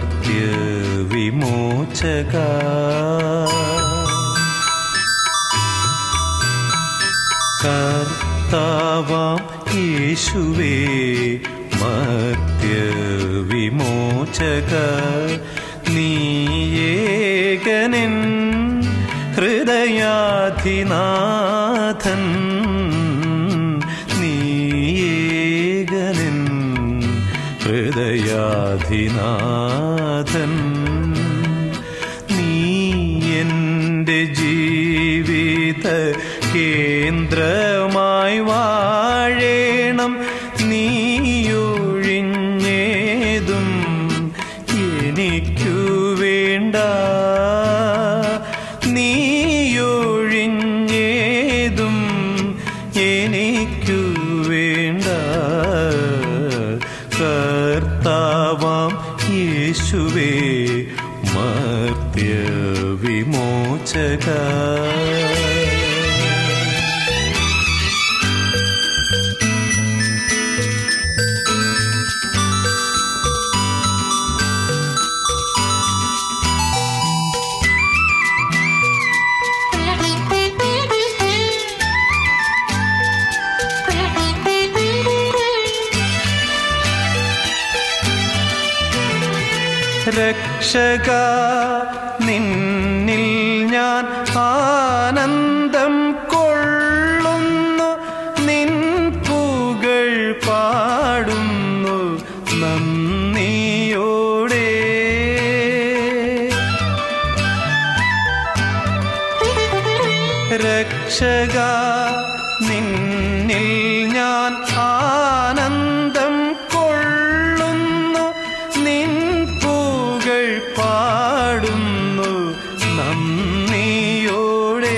മർത്യവിമോചക കർത്താവാം യേശുവേ മർത്യവിമോചക നീയേകനൻ ഹൃദയാധിനാഥൻ നീയേകനൻ ഹൃദയാധിനാഥൻ നീ എൻ്റെ ജീവിത കേന്ദ്രമായി വാഴേണം നീയൊഴിഞ്ഞേതും എനിക്കു വേണ്ട നീയൊഴിഞ്ഞേതും എനിക്കു വേണ്ട കർത്താവാം യേശുവേ മർത്യവിമോചക രക്ഷക നിന്നിൽ ഞാൻ ആനന്ദം കൊള്ളുന്നു നിൻ പുകൾ പാടുന്നു നന്ദിയോടെ രക്ഷക നിന്നിൽ ഞാൻ ആനന്ദം കൊള്ളുന്നു നിൻ പൂകൾ പാടുന്നു നന്ദിയോടെ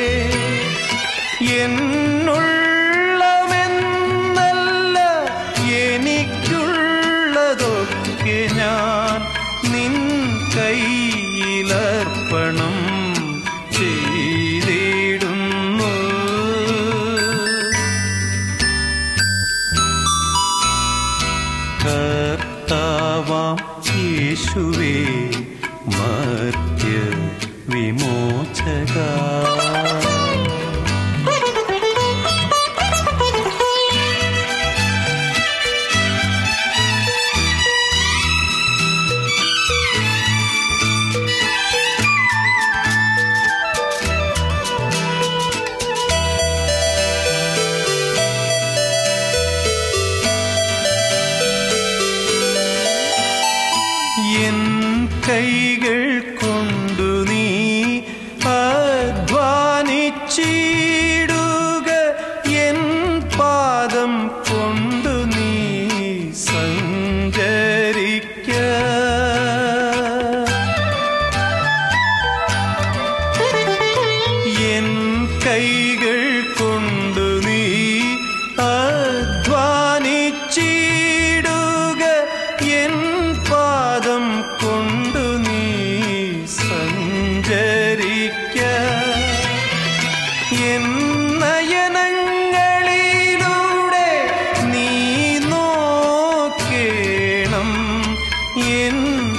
എന്നുള്ളമെന്നല്ല എനിക്കുള്ളതൊക്കെ ഞാൻ നിൻ കയ്യിലർപ്പണം ചെയ്തിടുന്നു കർത്താവാം യേശുവേ മർത്യ വിമോചക എൻ കൈകൾ കൊണ്ടു നീ അധ്വാനിച്ചിടുക എൻ പാദം കൊണ്ടു നീ സഞ്ചരിക്ക എൻ കൈകൾ കൊണ്ടു നീ അധ്വാനിച്ചിടുക എൻ പാദം കൊണ്ടു നീ സഞ്ചരിക്ക എൻ നയനങ്ങളിലൂടെ നീ നോക്കേണം എൻ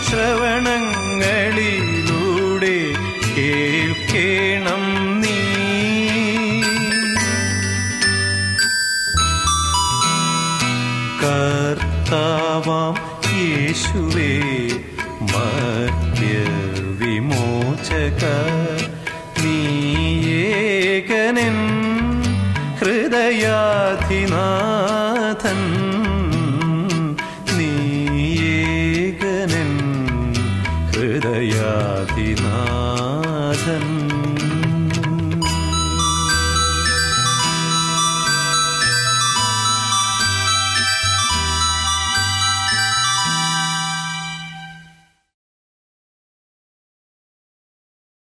ശ്രവണങ്ങളിലൂടെ കേൾക്കേണം നീ കർത്താവാം യേശുവേ